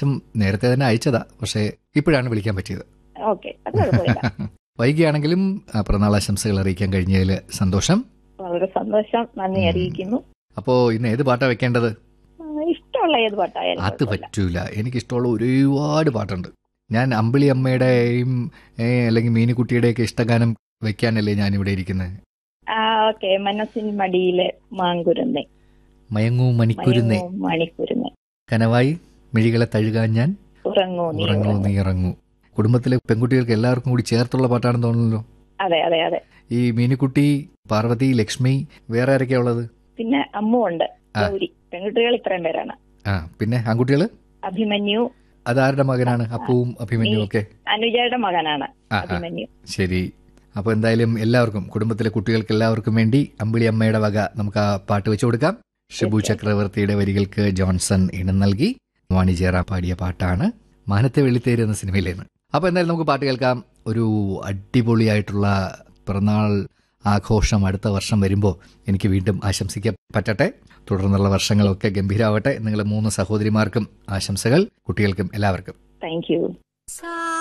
പ്രാവശ്യം നേരത്തെ തന്നെ അയച്ചതാ പക്ഷേ ഇപ്പോഴാണ് വിളിക്കാൻ പറ്റിയത് ഓക്കെ അത് കുഴപ്പമില്ല വൈകിയാണെങ്കിലും ആ, പിറന്നാളാശംസകൾ അറിയിക്കാൻ കഴിഞ്ഞതിൽ സന്തോഷം വളരെ സന്തോഷം നന്ദി ഉം. അറിയിക്കുന്നു അപ്പോൾ ഇന്ന് ഏത് പാട്ടാ വെക്കേണ്ടത് ആ, ഇഷ്ടമുള്ള ഏത് പാട്ടായാലും അത് കുഴപ്പമില്ല. പറ്റൂല എനിക്കിഷ്ടമുള്ള ഒരുപാട് പാട്ടുണ്ട് ഞാൻ അമ്പിളി അമ്മയുടെയും ഏ, അല്ലെങ്കിൽ മീനുകുട്ടിയുടെയൊക്കെ ഇഷ്ടഗാനം വെക്കാനല്ലേ ഞാൻ ഇവിടെ ഇരിക്കുന്നത് ആ ഓക്കെ മനസ്സിൻ മടിയിലെ മാങ്കുരുന്നേ മയങ്ങൂ മണിക്കുരുന്നേ മയങ്ങൂ മണിക്കുരുന്നേ കനവായി മിഴികളെ തഴുകാൻ ഞാൻ ഉറങ്ങൂ നീ ഉറങ്ങൂ ഉറങ്ങൂ. നീ ഇറങ്ങൂ കുടുംബത്തിലെ പെൺകുട്ടികൾക്ക് എല്ലാവർക്കും കൂടി ചേർത്തുള്ള പാട്ടാണെന്ന് തോന്നുന്നല്ലോ അതെ അതെ അതെ ഈ മീനുകുട്ടി പാർവതി ലക്ഷ്മി വേറെ ആരൊക്കെയാ ഉള്ളത് പിന്നെ അമ്മു ഉണ്ട് ആ. ഗൗരി പെൺകുട്ടികൾ ഇത്രയും പേരാണ് ആ പിന്നെ ആൺകുട്ടികൾ അഭിമന്യു അതാരുടെ മകനാണ് അപ്പുവും അഭിമന്യുവും ഒക്കെ അനുജയുടെ മകനാണ് ആ ആ അഭിമന്യു ശരി അപ്പോൾ എന്തായാലും എല്ലാവർക്കും കുടുംബത്തിലെ കുട്ടികൾക്ക് എല്ലാവർക്കും വേണ്ടി അമ്പിളി അമ്മയുടെ വക നമുക്ക് ആ പാട്ട് വെച്ചു കൊടുക്കാം ഷിബു ചക്രവർത്തിയുടെ വരികൾക്ക് ജോൺസൺ ഇണം നൽകി വാണി ജയറ പാടിയ പാട്ടാണ് മാനത്തെ വെള്ളിത്തേര് എന്ന സിനിമയിലേന്ന് അപ്പോൾ എന്തായാലും നമുക്ക് പാട്ട് കേൾക്കാം ഒരു അടിപൊളിയായിട്ടുള്ള പിറന്നാൾ ആഘോഷം അടുത്ത വർഷം വരുമ്പോൾ എനിക്ക് വീണ്ടും ആശംസിക്കാൻ പറ്റട്ടെ തുടർന്നുള്ള വർഷങ്ങളൊക്കെ ഗംഭീരമാവട്ടെ നിങ്ങളെ മൂന്ന് സഹോദരിമാർക്കും ആശംസകൾ കുട്ടികൾക്കും എല്ലാവർക്കും താങ്ക് യു സാ